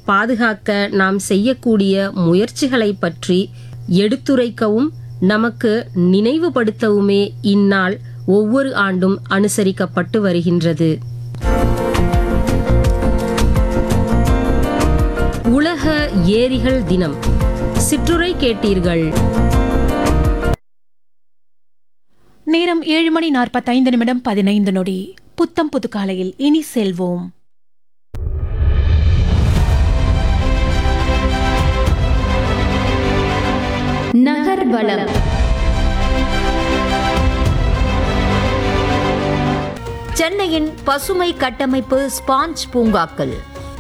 பாதுகாக்க நாம் செய்யக்கூடிய முயற்சிகளை பற்றி எடுத்துரைக்கவும் நமக்கு நினைவுபடுத்தவுமே இந்நாள் ஒவ்வொரு ஆண்டும் அனுசரிக்கப்பட்டு வருகின்றது உலக ஏரிகள் தினம் சிற்றுரை கேட்டீர்கள் நேரம் ஏழு மணி நாற்பத்தைந்து நிமிடம் பதினைந்து நொடி புத்தம் புது காலையில் இனி செல்வோம் நகர்வலம் சென்னையின் பசுமை கட்டமைப்பு ஸ்பாஞ்ச் பூங்காக்கள்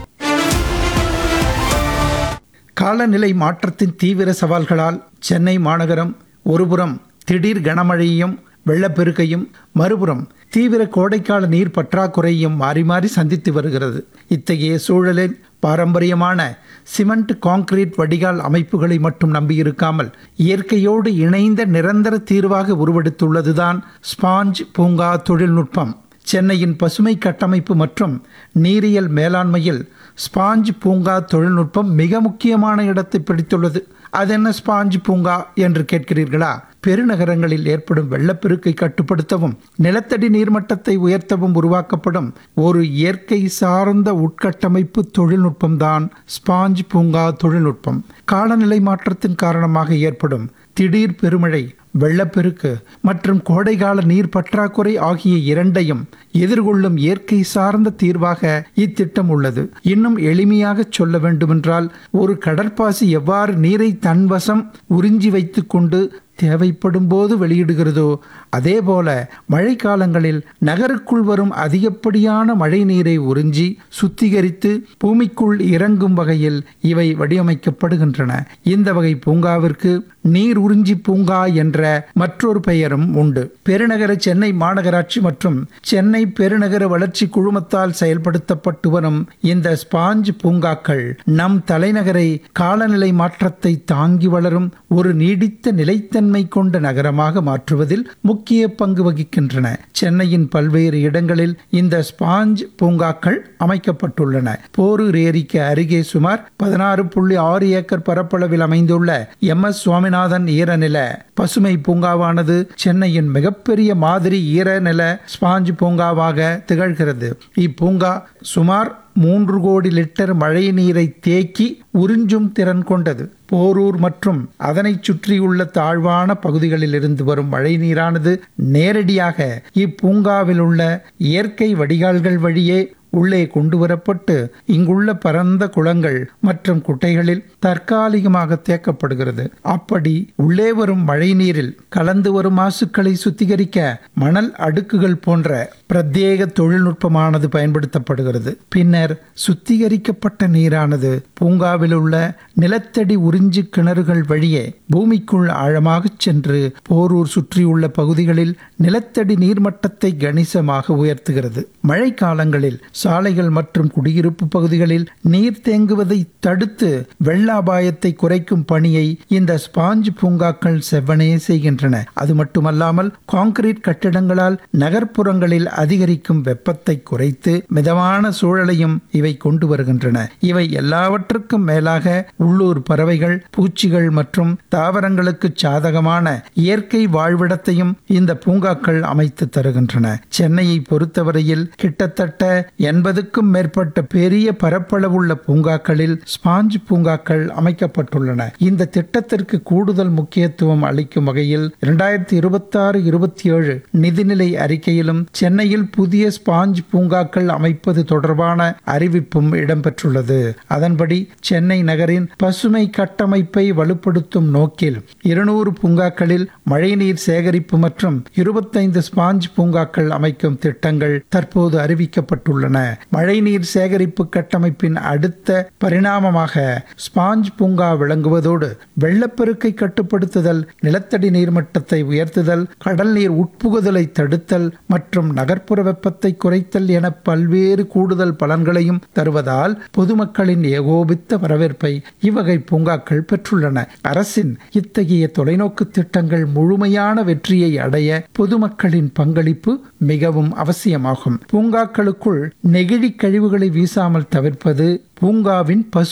காலநிலை மாற்றத்தின் தீவிர சவால்களால் சென்னை மாநகரம் ஒருபுறம் திடீர் கனமழையையும் வெள்ளப்பெருக்கையும் மறுபுறம் தீவிர கோடைக்கால நீர் பற்றாக்குறையையும் மாறி மாறி சந்தித்து வருகிறது இத்தகைய சூழலில் பாரம்பரியமான சிமெண்ட் கான்கிரீட் வடிகால் அமைப்புகளை மட்டும் நம்பியிருக்காமல் இயற்கையோடு இணைந்த நிரந்தர தீர்வாக உருவெடுத்துள்ளதுதான் ஸ்பாஞ்ச் பூங்கா தொழில்நுட்பம் சென்னையின் பசுமை கட்டமைப்பு மற்றும் நீரியல் மேலாண்மையில் ஸ்பாஞ்ச் பூங்கா தொழில்நுட்பம் மிக முக்கியமான இடத்தை பிடித்துள்ளது அதென்ன ஸ்பாஞ்ச் பூங்கா என்று கேட்கிறீர்களா பெருநகரங்களில் ஏற்படும் வெள்ளப்பெருக்கை கட்டுப்படுத்தவும் நிலத்தடி நீர்மட்டத்தை உயர்த்தவும் உருவாக்கப்படும் ஒரு இயற்கை சார்ந்த உட்கட்டமைப்பு தொழில்நுட்பம்தான் ஸ்பாஞ்ச் பூங்கா தொழில்நுட்பம் காலநிலை மாற்றத்தின் காரணமாக ஏற்படும் திடீர் பெருமழை வெள்ளப்பெருக்கு மற்றும் கோடைகால நீர் பற்றாக்குறை ஆகிய இரண்டையும் எதிர்கொள்ளும் இயற்கை சார்ந்த தீர்வாக இத்திட்டம் உள்ளது இன்னும் எளிமையாக சொல்ல வேண்டுமென்றால் ஒரு கடற்பாசி எவ்வாறு நீரை தன்வசம் உறிஞ்சி வைத்துக்கொண்டு தேவைப்படும் போது வெளியிடுகிறதோ அதேபோல மழைக்காலங்களில் நகருக்குள் வரும் அதிகப்படியான மழை நீரை உறிஞ்சி சுத்திகரித்து பூமிக்குள் இறங்கும் வகையில் இவை வடிவமைக்கப்படுகின்றன இந்த வகை பூங்காவிற்கு நீர் உறிஞ்சி பூங்கா என்ற மற்றொரு பெயரும் உண்டு பெருநகர சென்னை மாநகராட்சி மற்றும் சென்னை பெருநகர வளர்ச்சி குழுமத்தால் செயல்படுத்தப்பட்டு வரும் இந்த ஸ்பாஞ்ச் பூங்காக்கள் நம் தலைநகரை காலநிலை மாற்றத்தை தாங்கி வளரும் ஒரு நீடித்த நிலைத்தன்மை கொண்ட நகரமாக மாற்றுவதில் முக்கிய பங்கு வகிக்கின்றன சென்னையின் பல்வேறு இடங்களில் இந்த ஸ்பாஞ்ச் பூங்காக்கள் அமைக்கப்பட்டுள்ளன போரூர் ஏரிக்கு அருகே சுமார் பதினாறு புள்ளி ஆறு ஏக்கர் பரப்பளவில் அமைந்துள்ள எம் எஸ் சுவாமிநாதன் ஈரநில பசுமை பூங்காவானது சென்னையின் மிகப்பெரிய மாதிரி ஈரநில ஸ்பாஞ்ச் பூங்காவாக திகழ்கிறது இப்பூங்கா சுமார் மூன்று கோடி லிட்டர் மழை நீரை தேக்கி உறிஞ்சும் திறன் கொண்டது போரூர் மற்றும் அதனைச் சுற்றியுள்ள தாழ்வான பகுதிகளில் இருந்து வரும் மழை நீரானது நேரடியாக இப்பூங்காவில் உள்ள இயற்கை வடிகால்கள் வழியே உள்ளே கொண்டு வரப்பட்டு இங்குள்ள பரந்த குளங்கள் மற்றும் குட்டைகளில் தற்காலிகமாக தேக்கப்படுகிறது அப்படி உள்ளே வரும் மழை நீரில் கலந்து வரும் மாசுக்களை சுத்திகரிக்க மணல் அடுக்குகள் போன்ற பிரத்யேக தொழில்நுட்பமானது பயன்படுத்தப்படுகிறது பின்னர் சுத்திகரிக்கப்பட்ட நீரானது பூங்காவில் உள்ள நிலத்தடி உறிஞ்சு கிணறுகள் வழியே பூமிக்குள் ஆழமாகச் சென்று போரூர் சுற்றியுள்ள பகுதிகளில் நிலத்தடி நீர்மட்டத்தை கணிசமாக உயர்த்துகிறது மழைக்காலங்களில் சாலைகள் மற்றும் குடியிருப்பு பகுதிகளில் நீர் தேங்குவதை தடுத்து வெள்ள அபாயத்தை குறைக்கும் பணியை இந்த ஸ்பாஞ்ச் பூங்காக்கள் செவ்வனே செய்கின்றன அது மட்டுமல்லாமல் கான்கிரீட் கட்டிடங்களால் நகர்ப்புறங்களில் அதிகரிக்கும் வெப்பத்தை குறைத்து மிதமான சூழலையும் இவை கொண்டு வருகின்றன இவை எல்லாவற்றுக்கும் மேலாக உள்ளூர் பறவைகள் பூச்சிகள் மற்றும் தாவரங்களுக்கு சாதகமான இயற்கை வாழ்விடத்தையும் இந்த பூங்காக்கள் அமைத்து தருகின்றன சென்னையை பொறுத்தவரையில் கிட்டத்தட்ட எண்பதுக்கும் மேற்பட்ட பெரிய பரப்பளவுள்ள பூங்காக்களில் ஸ்பாஞ்ச் பூங்காக்கள் அமைக்கப்பட்டுள்ளன இந்த திட்டத்திற்கு கூடுதல் முக்கியத்துவம் அளிக்கும் வகையில் இரண்டாயிரத்தி இருபத்தி ஆறு இருபத்தி ஏழு நிதிநிலை அறிக்கையிலும் சென்னையில் புதிய ஸ்பாஞ்ச் பூங்காக்கள் அமைப்பது தொடர்பான அறிவிப்பும் இடம்பெற்றுள்ளது அதன்படி சென்னை நகரின் பசுமை கட்டமைப்பை வலுப்படுத்தும் நோக்கில் இருநூறு பூங்காக்களில் மழைநீர் சேகரிப்பு மற்றும் இருபத்தைந்து ஸ்பாஞ்ச் பூங்காக்கள் அமைக்கும் திட்டங்கள் தற்போது அறிவிக்கப்பட்டுள்ளன மழைநீர் சேகரிப்பு கட்டமைப்பின் அடுத்த பரிணாமமாக ஸ்பாஞ்ச் பூங்கா விளங்குவதோடு வெள்ளப்பெருக்கை கட்டுப்படுத்துதல் நிலத்தடி நீர்மட்டத்தை உயர்த்துதல் கடல் நீர் உட்புகுதலை தடுத்தல் மற்றும் நகர்ப்புற வெப்பத்தை குறைத்தல் என பல்வேறு கூடுதல் பலன்களையும் தருவதால் பொதுமக்களின் ஏகோபித்த வரவேற்பை இவ்வகை பூங்காக்கள் பெற்றுள்ளன அரசின் இத்தகைய தொலைநோக்கு திட்டங்கள் முழுமையான வெற்றியை அடைய பொதுமக்களின் பங்களிப்பு மிகவும் அவசியமாகும் பூங்காக்களுக்குள் நெகிழி கழிவுகளை வீசாமல் தவிர்ப்பது பூங்காவின் பசு